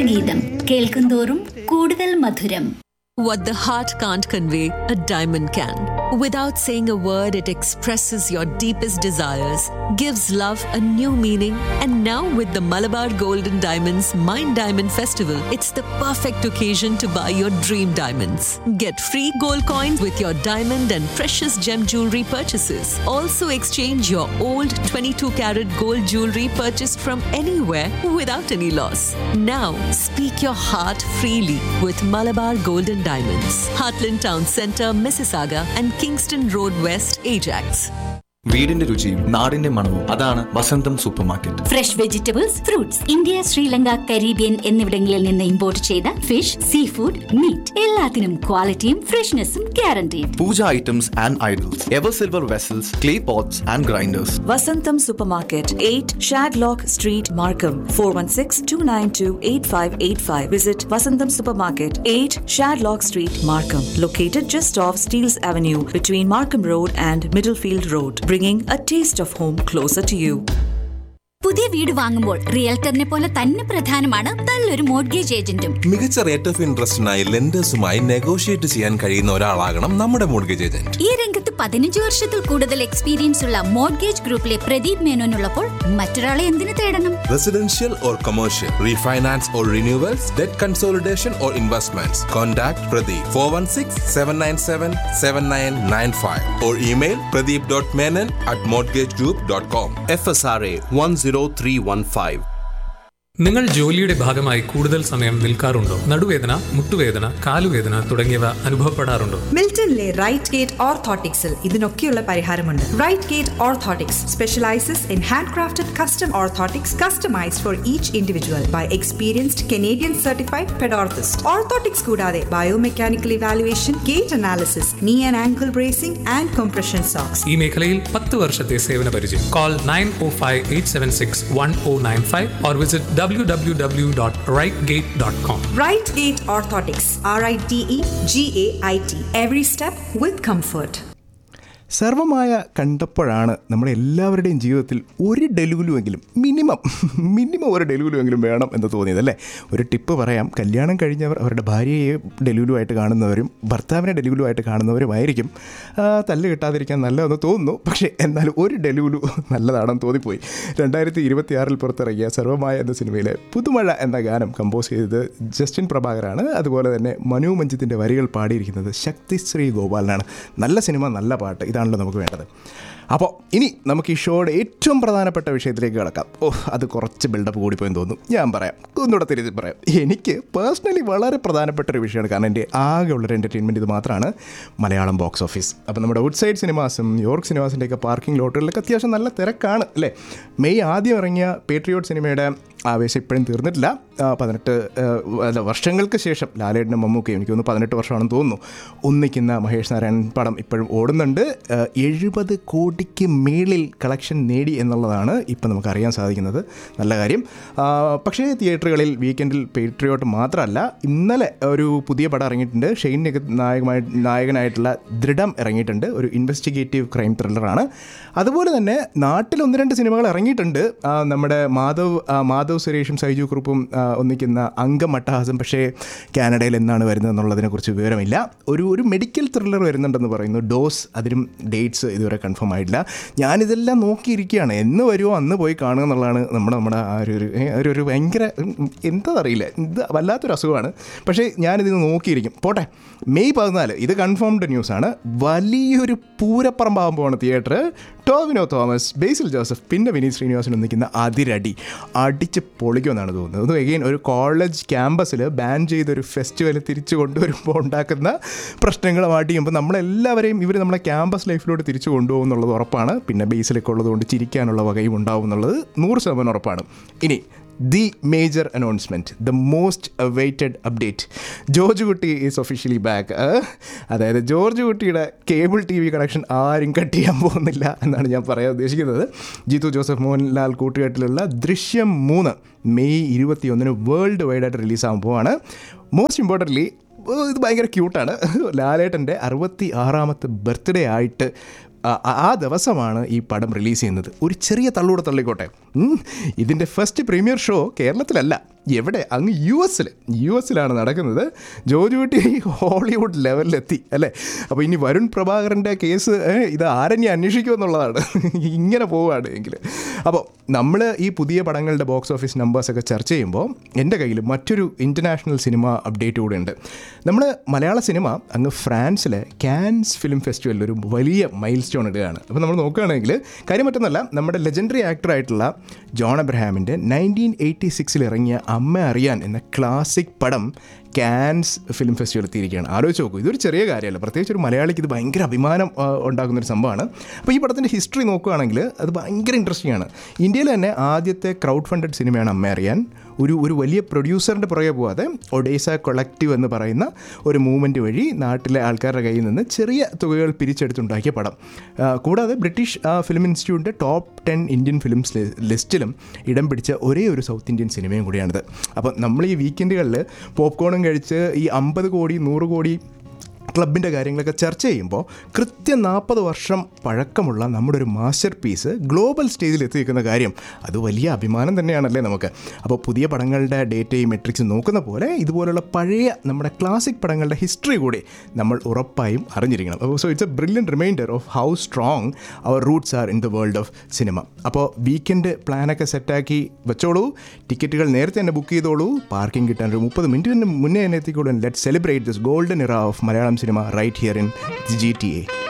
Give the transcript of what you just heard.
സംഗീതം കേൾക്കുന്തോറും കൂടുതൽ മധുരം What the heart can't convey, a diamond can. Without saying a word, it expresses your deepest desires, gives love a new meaning, and now with the Malabar Golden Diamonds Mind Diamond Festival, it's the perfect occasion to buy your dream diamonds. Get free gold coins with your diamond and precious gem jewelry purchases. Also exchange your old 22 karat gold jewelry purchased from anywhere without any loss. Now, speak your heart freely with Malabar Golden Diamonds, Heartland Town Centre, Mississauga, and Kingston Road West, Ajax. വീടിന്റെ രുചിയും നാടിന്റെ മണവും അതാണ് Vasantham super market fresh vegetables fruits India Sri Lanka Caribbean എന്നിവിടങ്ങളിൽ നിന്ന് import ചെയ്ത fish sea food meat എല്ലാത്തിനും ക്വാളിറ്റിയും ഫ്രഷ്നെസ്സും guaranteed puja items and idols ever silver vessels clay pots and grinders Vasantam Supermarket, 8 Shadlock Street, Markham, 416-292-8585. Visit Vasantam Supermarket, 8 Shadlock Street, Markham. Located just off Steeles Avenue between Markham Road and Middlefield Road. Bringing a taste of home closer to you. പുതിയ വീട് വാങ്ങുമ്പോൾ റിയൽറ്ററിനെ പോലെ തന്നെ പ്രധാനമാണ് നല്ലൊരു mortgage ഏജന്റും മികച്ച rate of ഇൻട്രസ്റ്റിനായി ലെൻഡേഴ്സുമായി നെഗോഷിയേറ്റ് ചെയ്യാൻ കഴിയുന്ന ഒരാളാകണം നമ്മുടെ മോർഗേജ് ഏജന്റ് ഈ രംഗത്ത് പതിനഞ്ച് വർഷത്തിൽ കൂടുതൽ എക്സ്പീരിയൻസ് ഉള്ള മോഡ്ഗേജ് ഗ്രൂപ്പിലെ പ്രദീപ് മേനോനുള്ളപ്പോൾ മറ്റൊരാളെ എന്തിനു തേടണം residential or commercial refinance or renewals debt consolidation or investments contact Pradeep four one six seven nine seven seven nine nine five or email Pradeep dot Menon at mortgage group dot com F S R A one zero three one five നിങ്ങൾ ജോലിയുടെ ഭാഗമായി കൂടുതൽ സമയം നിൽക്കാറുണ്ടോ നടുവേദന മുട്ടുവേദന കാലുവേദന തുടങ്ങിയവ അനുഭവപ്പെടാറുണ്ടോ മിൽട്ടണിലെ right gate ഓർത്തോട്ടിക്സിൽ ഇതിനൊക്കെയുള്ള പരിഹാരമുണ്ട് Rite Gait orthotics specialises in hand crafted custom orthotics customised for each individual by experienced Canadian certified pedorthist orthotics കൂടാതെ biomechanical evaluation gait analysis knee and ankle bracing and compression socks ഈ മേഖലയിൽ പത്ത് വർഷത്തെ സേവന പരിചയം call nine O five eight seven six one O nine five or visit W W W dot Rite Gait dot com Rite Gait orthotics R I T E G A I T every step with comfort സർവമായ കണ്ടപ്പോഴാണ് നമ്മുടെ എല്ലാവരുടെയും ജീവിതത്തിൽ ഒരു ഡെലുലുവെങ്കിലും minimum minimum ഒരു ഡെലുലുവെങ്കിലും വേണം എന്ന് തോന്നിയത് അല്ലേ ഒരു ടിപ്പ് പറയാം കല്യാണം കഴിഞ്ഞവർ അവരുടെ ഭാര്യയെ ഡെലുലുവായിട്ട് കാണുന്നവരും ഭർത്താവിനെ ഡെലുലുവായിട്ട് കാണുന്നവരുമായിരിക്കും ആ, തല്ല് കിട്ടാതിരിക്കാൻ നല്ലതെന്ന് തോന്നുന്നു പക്ഷേ എന്നാലും ഒരു ഡെലുലു നല്ലതാണെന്ന് തോന്നിപ്പോയി രണ്ടായിരത്തി ഇരുപത്തി ആറിൽ പുറത്തിറങ്ങിയ സർവമായ എന്ന സിനിമയിലെ പുതുമഴ എന്ന ഗാനം കമ്പോസ് ചെയ്തത് ജസ്റ്റിൻ പ്രഭാകരാണ് അതുപോലെ തന്നെ മനു മഞ്ജിത്തിൻ്റെ വരികൾ പാടിയിരിക്കുന്നത് ശക്തിശ്രീ ഗോപാലനാണ് നല്ല സിനിമ നല്ല പാട്ട് ഇതാണല്ലോ നമുക്ക് വേണ്ടത് അപ്പോൾ ഇനി നമുക്ക് ഈ ഷോയുടെ ഏറ്റവും പ്രധാനപ്പെട്ട വിഷയത്തിലേക്ക് കിടക്കാം ഓ അത് കുറച്ച് ബിൽഡപ്പ് കൂടിപ്പോയെന്ന് തോന്നുന്നു ഞാൻ പറയാം ഒന്നുകൂടെ തിരിച്ച് പറയാം എനിക്ക് പേഴ്സണലി വളരെ പ്രധാനപ്പെട്ട ഒരു വിഷയമാണ് കാരണം എൻ്റെ ആകെയുള്ളൊരു എൻ്റർടൈൻമെൻറ്റ് ഇത് മാത്രമാണ് മലയാളം ബോക്സ് ഓഫീസ് അപ്പോൾ നമ്മുടെ ഔട്ട്സൈഡ് സിനിമാസും ന്യൂയോർക്ക് സിനിമാസിൻ്റെയൊക്കെ പാർക്കിംഗ് ലോട്ടുകളിലൊക്കെ അത്യാവശ്യം നല്ല തിരക്കാണ് അല്ലേ മെയ് ആദ്യം ഇറങ്ങിയ പേട്രിയോട്ട് സിനിമയുടെ ആവേശം ഇപ്പോഴും തീർന്നിട്ടില്ല ആ, പതിനെട്ട് ആ, അല്ല വർഷങ്ങൾക്ക് ശേഷം ലാലേട്ടനും മമ്മൂക്കയും എനിക്ക് തോന്നുന്നു പതിനെട്ട് വർഷമാണെന്ന് തോന്നുന്നു ഒന്നിക്കുന്ന മഹേഷ് നാരായണൻ പടം ഇപ്പോഴും ഓടുന്നുണ്ട് ആ, എഴുപത് കോടിക്ക് മേളിൽ കളക്ഷൻ നേടി എന്നുള്ളതാണ് ഇപ്പം നമുക്ക് അറിയാൻ സാധിക്കുന്നത് നല്ല കാര്യം ആ, പക്ഷേ തിയേറ്ററുകളിൽ വീക്കെൻഡിൽ പേട്രിയോട്ട് മാത്രമല്ല ഇന്നലെ ഒരു പുതിയ പടം ഇറങ്ങിയിട്ടുണ്ട് ഷെയ്ൻ നിക- നായകമായി നായകനായിട്ടുള്ള ദൃഢം ഇറങ്ങിയിട്ടുണ്ട് ഒരു ഇൻവെസ്റ്റിഗേറ്റീവ് ക്രൈം ത്രില്ലറാണ് അതുപോലെ തന്നെ നാട്ടിൽ ഒന്ന് രണ്ട് സിനിമകൾ ഇറങ്ങിയിട്ടുണ്ട് ആ, നമ്മുടെ മാധവ് ആ, മാധവ് സുരേഷും സൈജു കുറുപ്പും ആ, ഒന്നിക്കുന്ന അംഗം അട്ടഹാസം പക്ഷേ കാനഡയിൽ എന്നാണ് വരുന്നത് എന്നുള്ളതിനെക്കുറിച്ച് വിവരമില്ല ഒരു ഒരു മെഡിക്കൽ ത്രില്ലർ വരുന്നുണ്ടെന്ന് പറയുന്നു ഡോസ് അതിനും ഡേറ്റ്സ് ഇതുവരെ കൺഫേം ആയിട്ടില്ല ഞാനിതെല്ലാം നോക്കിയിരിക്കുകയാണ് എന്ന് വരുമോ അന്ന് പോയി കാണുക എന്നുള്ളതാണ് നമ്മുടെ നമ്മുടെ ആ ഒരു ഒരു ഏ, ഒരു ഒരു ഭയങ്കര ഉം, എന്താ അറിയില്ല ഇത് വല്ലാത്തൊരു അസുഖമാണ് പക്ഷേ ഞാനിത് നോക്കിയിരിക്കും പോട്ടെ മെയ് പതിനാല് ഇത് കൺഫേംഡ് ന്യൂസാണ് വലിയൊരു പൂരപ്പറമ്പാകുമ്പോഴാണ് തിയേറ്റർ ടോവിനോ തോമസ് ബേസിൽ ജോസഫ് പിന്നെ വിനീത് ശ്രീനിവാസൻ ഒന്നിക്കുന്ന അതിരടി അടിച്ച് പൊളിക്കുമെന്നാണ് തോന്നുന്നത് അത് എഗെയിൻ ഒരു കോളേജ് ക്യാമ്പസിൽ ബാൻ ചെയ്തൊരു ഫെസ്റ്റിവൽ തിരിച്ചു കൊണ്ടുവരുമ്പോൾ ഉണ്ടാക്കുന്ന പ്രശ്നങ്ങളും അടിയുമ്പോൾ നമ്മളെല്ലാവരെയും ഇവർ നമ്മളെ ക്യാമ്പസ് ലൈഫിലോട്ട് തിരിച്ചു കൊണ്ടുപോകും എന്നുള്ളത് ഉറപ്പാണ് പിന്നെ ബേസിലൊക്കെ ഉള്ളതുകൊണ്ട് ചിരിക്കാനുള്ള വകയും ഉണ്ടാവും എന്നുള്ളത് നൂറ് ശതമാനം ഉറപ്പാണ് ഇനി the major announcement the most awaited update George Kutty is officially back അതായത് ജോർജ് കുട്ടിയുടെ കേബിൾ ടി വി കണക്ഷൻ ആരും കട്ട് ചെയ്യാൻ പോകുന്നില്ല എന്നാണ് ഞാൻ പറയാൻ ഉദ്ദേശിക്കുന്നത് ജിത്തു ജോസഫ് മോഹൻലാൽ കൂട്ടുകെട്ടിലുള്ള ദൃശ്യം മൂന്ന് മെയ് ഇരുപത്തിയൊന്നിന് വേൾഡ് വൈഡായിട്ട് റിലീസാകാൻ പോവാണ് മോസ്റ്റ് ഇമ്പോർട്ടൻ്റ്ലി ഇത് ഭയങ്കര ക്യൂട്ടാണ് ലാലേട്ടൻ്റെ അറുപത്തി ആറാമത്തെ ബർത്ത്ഡേ ആയിട്ട് ആ- ആ ദിവസമാണ് ഈ പടം റിലീസ് ചെയ്യുന്നത് ഒരു ചെറിയ തള്ളൂടെ തള്ളിക്കോട്ടെ ഉം, ഇതിൻ്റെ ഫസ്റ്റ് പ്രീമിയർ ഷോ കേരളത്തിലല്ല എവിടെ അങ്ങ് യു എസിൽ യു എസിലാണ് നടക്കുന്നത് ജോജുകുട്ടി ഹോളിവുഡ് ലെവലിലെത്തി അല്ലേ അപ്പോൾ ഇനി വരുൺ പ്രഭാകരൻ്റെ കേസ് ഏ, ഇത് ആരെന്നെ അന്വേഷിക്കുമെന്നുള്ളതാണ് ഇങ്ങനെ പോവുകയാണ് എങ്കിൽ അപ്പോൾ നമ്മൾ ഈ പുതിയ പടങ്ങളുടെ ബോക്സ് ഓഫീസ് നമ്പേഴ്സൊക്കെ ചർച്ച ചെയ്യുമ്പോൾ എൻ്റെ കയ്യിൽ മറ്റൊരു ഇൻ്റർനാഷണൽ സിനിമ അപ്ഡേറ്റ് കൂടെ ഉണ്ട് നമ്മൾ മലയാള സിനിമ അങ്ങ് ഫ്രാൻസിലെ ക്യാൻസ് ഫിലിം ഫെസ്റ്റിവലിൽ ഒരു വലിയ മൈൽ സ്റ്റോൺ ഇടുകയാണ് അപ്പോൾ നമ്മൾ നോക്കുകയാണെങ്കിൽ കാര്യം മറ്റൊന്നല്ല നമ്മുടെ ലെജൻഡറി ആക്ടറായിട്ടുള്ള ജോൺ അബ്രഹാമിൻ്റെ നയൻറ്റീൻ എയ്റ്റി സിക്സിൽ ഇറങ്ങിയ അമ്മ അറിയാൻ എന്ന ക്ലാസിക് പടം ക്യാൻസ് ഫിലിം ഫെസ്റ്റിവൽ എത്തിയിരിക്കുകയാണ് ആലോചിച്ച് നോക്കൂ ഇതൊരു ചെറിയ കാര്യമല്ല പ്രത്യേകിച്ച് ഒരു മലയാളിക്ക് ഇത് ഭയങ്കര അഭിമാനം ആ, ഉണ്ടാക്കുന്ന ഒരു സംഭവമാണ് അപ്പോൾ ഈ പടത്തിൻ്റെ ഹിസ്റ്ററി നോക്കുകയാണെങ്കിൽ അത് ഭയങ്കര ഇൻട്രസ്റ്റിംഗ് ആണ് ഇന്ത്യയിൽ തന്നെ ആദ്യത്തെ ക്രൗഡ് ഫണ്ടഡ് സിനിമയാണ് അമ്മ അറിയാൻ ഒരു ഒരു വലിയ പ്രൊഡ്യൂസറിൻ്റെ പുറകെ പോവാതെ ഒഡേസ കൊളക്റ്റീവ് എന്ന് പറയുന്ന ഒരു മൂവ്മെൻറ്റ് വഴി നാട്ടിലെ ആൾക്കാരുടെ കയ്യിൽ നിന്ന് ചെറിയ തുകകൾ പിരിച്ചെടുത്തുണ്ടാക്കിയ പടം ആ, കൂടാതെ ബ്രിട്ടീഷ് ആ, ഫിലിം ഇൻസ്റ്റിറ്റ്യൂട്ടിൻ്റെ ടോപ്പ് ടെൻ ഇന്ത്യൻ ഫിലിംസ് ലി- ലിസ്റ്റിലും ഇടം പിടിച്ച ഒരേ ഒരു സൗത്ത് ഇന്ത്യൻ സിനിമയും കൂടിയാണിത് അപ്പോൾ നമ്മൾ ഈ വീക്കെൻഡുകളിൽ പോപ്കോണും കഴിച്ച് ഈ അമ്പത് കോടി നൂറ് കോടി ക്ലബിൻ്റെ കാര്യങ്ങളൊക്കെ ചർച്ച ചെയ്യുമ്പോൾ കൃത്യം നാൽപ്പത് വർഷം പഴക്കമുള്ള നമ്മുടെ ഒരു മാസ്റ്റർ പീസ് ഗ്ലോബൽ സ്റ്റേജിൽ എത്തി നിൽക്കുന്ന കാര്യം അത് വലിയ അഭിമാനം തന്നെയാണല്ലേ നമുക്ക് അപ്പോൾ പുതിയ പടങ്ങളുടെ ഡേറ്റയും മെട്രിക്സും നോക്കുന്ന പോലെ ഇതുപോലുള്ള പഴയ നമ്മുടെ ക്ലാസിക് പടങ്ങളുടെ ഹിസ്റ്ററി കൂടി നമ്മൾ ഉറപ്പായും അറിഞ്ഞിരിക്കണം അപ്പോൾ so it's a brilliant reminder of how strong our roots are in the world of cinema അപ്പോൾ വീക്കെൻഡ് പ്ലാനൊക്കെ സെറ്റാക്കി വെച്ചോളൂ ടിക്കറ്റുകൾ നേരത്തെ തന്നെ ബുക്ക് ചെയ്തോളൂ പാർക്കിംഗ് കിട്ടാൻ ഒരു മുപ്പത് മിനിറ്റിന് മുന്നേ തന്നെ എത്തിക്കോളൂ let celebrate this golden era of Malayalam cinema right here in G T A